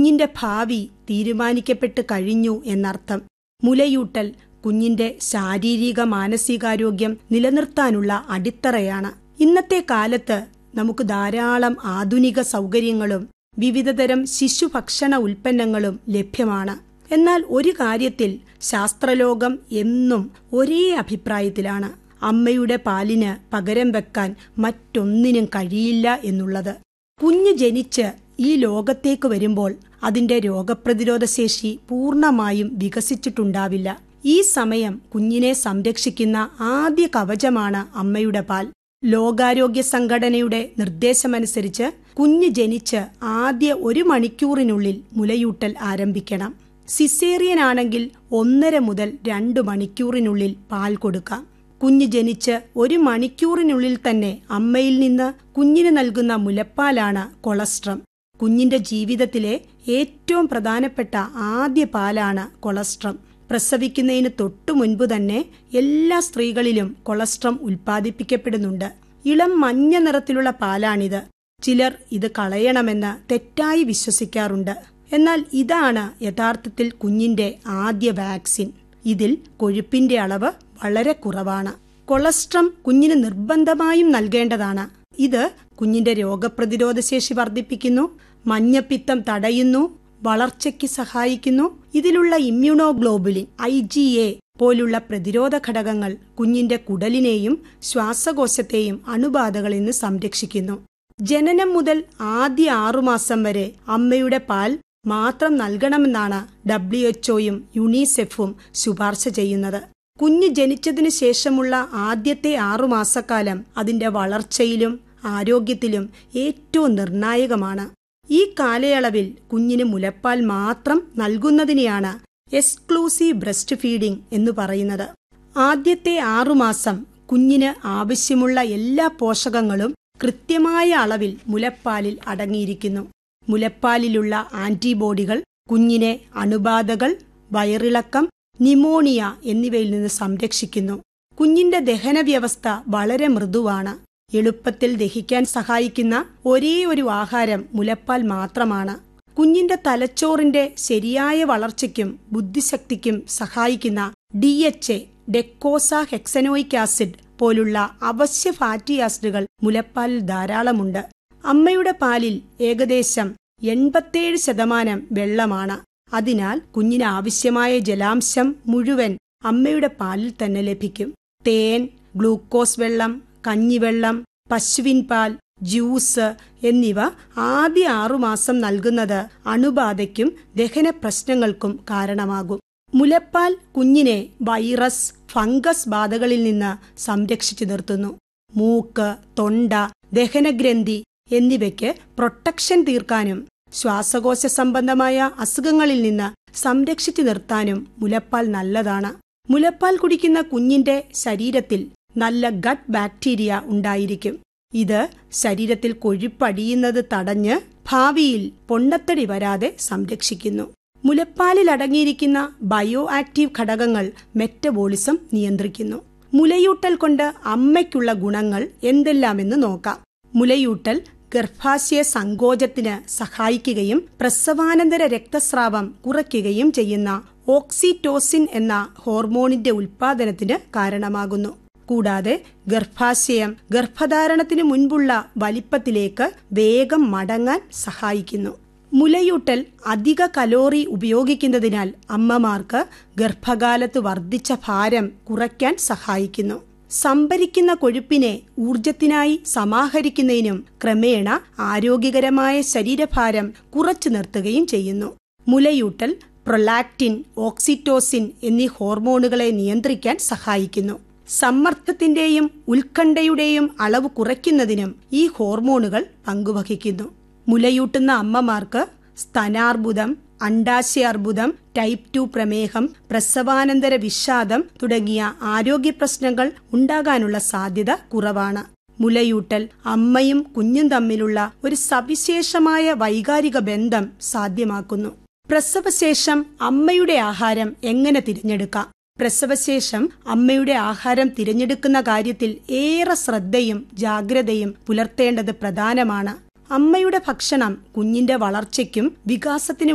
കുഞ്ഞിന്റെ ഭാവി തീരുമാനിക്കപ്പെട്ട് കഴിഞ്ഞു എന്നർത്ഥം മുലയൂട്ടൽ കുഞ്ഞിന്റെ ശാരീരിക മാനസികാരോഗ്യം നിലനിർത്താനുള്ള അടിത്തറയാണ് ഇന്നത്തെ കാലത്ത് നമുക്ക് ധാരാളം ആധുനിക സൗകര്യങ്ങളും വിവിധതരം ശിശുഭക്ഷണ ഉൽപ്പന്നങ്ങളും ലഭ്യമാണ് എന്നാൽ ഒരു കാര്യത്തിൽ ശാസ്ത്രലോകം എന്നും ഒരേ അഭിപ്രായത്തിലാണ് അമ്മയുടെ പാലിന് പകരം വെക്കാൻ മറ്റൊന്നിനും കഴിയില്ല എന്നുള്ളത് കുഞ്ഞ് ജനിച്ച് ഈ ലോകത്തേക്ക് വരുമ്പോൾ അതിന്റെ രോഗപ്രതിരോധ ശേഷി പൂർണ്ണമായും വികസിച്ചിട്ടുണ്ടാവില്ല ഈ സമയം കുഞ്ഞിനെ സംരക്ഷിക്കുന്ന ആദ്യ കവചമാണ് അമ്മയുടെ പാൽ ലോകാരോഗ്യ സംഘടനയുടെ നിർദ്ദേശമനുസരിച്ച് കുഞ്ഞ് ജനിച്ച് ആദ്യ ഒരു മണിക്കൂറിനുള്ളിൽ മുലയൂട്ടൽ ആരംഭിക്കണം സിസേറിയൻ ആണെങ്കിൽ ഒന്നര മുതൽ രണ്ട് മണിക്കൂറിനുള്ളിൽ പാൽ കൊടുക്കാം കുഞ്ഞ് ജനിച്ച് ഒരു മണിക്കൂറിനുള്ളിൽ തന്നെ അമ്മയിൽ നിന്ന് കുഞ്ഞിന് നൽകുന്ന മുലപ്പാലാണ് കൊളസ്ട്രം കുഞ്ഞിന്റെ ജീവിതത്തിലെ ഏറ്റവും പ്രധാനപ്പെട്ട ആദ്യ പാലാണ് കൊളസ്ട്രം പ്രസവിക്കുന്നതിന് തൊട്ടു മുൻപ് തന്നെ എല്ലാ സ്ത്രീകളിലും കൊളസ്ട്രം ഉൽപ്പാദിപ്പിക്കപ്പെടുന്നുണ്ട് ഇളം മഞ്ഞ നിറത്തിലുള്ള പാലാണിത് ചിലർ ഇത് കളയണമെന്ന് തെറ്റായി വിശ്വസിക്കാറുണ്ട് എന്നാൽ ഇതാണ് യഥാർത്ഥത്തിൽ കുഞ്ഞിന്റെ ആദ്യ വാക്സിൻ ഇതിൽ കൊഴുപ്പിന്റെ അളവ് വളരെ കുറവാണ് കൊളസ്ട്രം കുഞ്ഞിന് നിർബന്ധമായും നൽകേണ്ടതാണ് ഇത് കുഞ്ഞിന്റെ രോഗപ്രതിരോധ ശേഷി വർദ്ധിപ്പിക്കുന്നു മഞ്ഞപ്പിത്തം തടയുന്നു വളർച്ചയ്ക്ക് സഹായിക്കുന്നു ഇതിലുള്ള ഇമ്മ്യൂണോഗ്ലോബുലിൻ ഐ ജി എ പോലുള്ള പ്രതിരോധ ഘടകങ്ങൾ കുഞ്ഞിന്റെ കുടലിനെയും ശ്വാസകോശത്തെയും അണുബാധകളിൽ നിന്ന് സംരക്ഷിക്കുന്നു ജനനം മുതൽ ആദ്യ ആറുമാസം വരെ അമ്മയുടെ പാൽ മാത്രം നൽകണമെന്നാണ് ഡബ്ല്യു എച്ച്ഒയും യുണിസെഫും ശുപാർശ ചെയ്യുന്നത് കുഞ്ഞ് ജനിച്ചതിനു ശേഷമുള്ള ആദ്യത്തെ ആറുമാസക്കാലം അതിന്റെ വളർച്ചയിലും ആരോഗ്യത്തിലും ഏറ്റവും നിർണായകമാണ് ഈ കാലയളവിൽ കുഞ്ഞിന് മുലപ്പാൽ മാത്രം നൽകുന്നതിനെയാണ് എക്സ്ക്ലൂസീവ് ബ്രസ്റ്റ് ഫീഡിംഗ് എന്ന് പറയുന്നത് ആദ്യത്തെ ആറുമാസം കുഞ്ഞിന് ആവശ്യമുള്ള എല്ലാ പോഷകങ്ങളും കൃത്യമായ അളവിൽ മുലപ്പാലിൽ അടങ്ങിയിരിക്കുന്നു മുലപ്പാലിലുള്ള ആന്റിബോഡികൾ കുഞ്ഞിനെ അണുബാധകൾ വയറിളക്കം നിമോണിയ എന്നിവയിൽ നിന്ന് സംരക്ഷിക്കുന്നു കുഞ്ഞിന്റെ ദഹന വ്യവസ്ഥ വളരെ മൃദുവാണ് എളുപ്പത്തിൽ ദഹിക്കാൻ സഹായിക്കുന്ന ഒരേ ഒരു ആഹാരം മുലപ്പാൽ മാത്രമാണ് കുഞ്ഞിന്റെ തലച്ചോറിന്റെ ശരിയായ വളർച്ചയ്ക്കും ബുദ്ധിശക്തിക്കും സഹായിക്കുന്ന D H A docosahexaenoic acid പോലുള്ള അവശ്യ ഫാറ്റി ആസിഡുകൾ മുലപ്പാലിൽ ധാരാളമുണ്ട് അമ്മയുടെ പാലിൽ ഏകദേശം എൺപത്തേഴ് ശതമാനം വെള്ളമാണ് അതിനാൽ കുഞ്ഞിന് ആവശ്യമായ ജലാംശം മുഴുവൻ അമ്മയുടെ പാലിൽ തന്നെ ലഭിക്കും തേൻ ഗ്ലൂക്കോസ് വെള്ളം കഞ്ഞിവെള്ളം പശുവിൻ പാൽ ജ്യൂസ് എന്നിവ ആദ്യ ആറുമാസം നൽകുന്നത് അണുബാധയ്ക്കും ദഹന പ്രശ്നങ്ങൾക്കും കാരണമാകും മുലപ്പാൽ കുഞ്ഞിനെ വൈറസ് ഫംഗസ് ബാധകളിൽ നിന്ന് സംരക്ഷിച്ചു നിർത്തുന്നു മൂക്ക് തൊണ്ട ദഹനഗ്രന്ഥി എന്നിവയ്ക്ക് പ്രൊട്ടക്ഷൻ തീർക്കാനും ശ്വാസകോശ സംബന്ധമായ അസുഖങ്ങളിൽ നിന്ന് സംരക്ഷിച്ചു നിർത്താനും മുലപ്പാൽ നല്ലതാണ് മുലപ്പാൽ കുടിക്കുന്ന കുഞ്ഞിന്റെ ശരീരത്തിൽ നല്ല ഗട്ട് ബാക്ടീരിയ ഉണ്ടായിരിക്കും ഇത് ശരീരത്തിൽ കൊഴുപ്പടിയുന്നത് തടഞ്ഞ് ഭാവിയിൽ പൊണ്ണത്തടി വരാതെ സംരക്ഷിക്കുന്നു മുലപ്പാലിൽ അടങ്ങിയിരിക്കുന്ന ബയോ ആക്റ്റീവ് ഘടകങ്ങൾ മെറ്റബോളിസം നിയന്ത്രിക്കുന്നു മുലയൂട്ടൽ കൊണ്ട് അമ്മയ്ക്കുള്ള ഗുണങ്ങൾ എന്തെല്ലാമെന്ന് നോക്കാം മുലയൂട്ടൽ ഗർഭാശയ സങ്കോചത്തിന് സഹായിക്കുകയും പ്രസവാനന്തര രക്തസ്രാവം കുറയ്ക്കുകയും ചെയ്യുന്ന ഓക്സിറ്റോസിൻ എന്ന ഹോർമോണിന്റെ ഉൽപാദനത്തിന് കാരണമാകുന്നു കൂടാതെ ഗർഭാശയം ഗർഭധാരണത്തിന് മുൻപുള്ള വലിപ്പത്തിലേക്ക് വേഗം മടങ്ങാൻ സഹായിക്കുന്നു മുലയൂട്ടൽ അധിക കലോറി ഉപയോഗിക്കുന്നതിനാൽ അമ്മമാർക്ക് ഗർഭകാലത്ത് വർദ്ധിച്ച ഭാരം കുറയ്ക്കാൻ സഹായിക്കുന്നു സംഭരിക്കുന്ന കൊഴുപ്പിനെ ഊർജത്തിനായി സമാഹരിക്കുന്നതിനും ക്രമേണ ആരോഗ്യകരമായ ശരീരഭാരം കുറച്ചു നിർത്തുകയും ചെയ്യുന്നു മുലയൂട്ടൽ പ്രൊലാക്റ്റിൻ ഓക്സിറ്റോസിൻ എന്നീ ഹോർമോണുകളെ നിയന്ത്രിക്കാൻ സഹായിക്കുന്നു സമ്മർദ്ദത്തിന്റെയും ഉത്കണ്ഠയുടെയും അളവ് കുറയ്ക്കുന്നതിനും ഈ ഹോർമോണുകൾ പങ്കുവഹിക്കുന്നു മുലയൂട്ടുന്ന അമ്മമാർക്ക് സ്തനാർബുദം അണ്ടാശയാർബുദം ടൈപ്പ് ടു പ്രമേഹം പ്രസവാനന്തര വിഷാദം തുടങ്ങിയ ആരോഗ്യ പ്രശ്നങ്ങൾ ഉണ്ടാകാനുള്ള സാധ്യത കുറവാണ് മുലയൂട്ടൽ അമ്മയും കുഞ്ഞും തമ്മിലുള്ള ഒരു സവിശേഷമായ വൈകാരിക ബന്ധം സാധ്യമാക്കുന്നു പ്രസവശേഷം അമ്മയുടെ ആഹാരം എങ്ങനെ തിരഞ്ഞെടുക്കാം പ്രസവശേഷം അമ്മയുടെ ആഹാരം തിരഞ്ഞെടുക്കുന്ന കാര്യത്തിൽ ഏറെ ശ്രദ്ധയും ജാഗ്രതയും പുലർത്തേണ്ടത് പ്രധാനമാണ് അമ്മയുടെ ഭക്ഷണം കുഞ്ഞിന്റെ വളർച്ചയ്ക്കും വികാസത്തിനും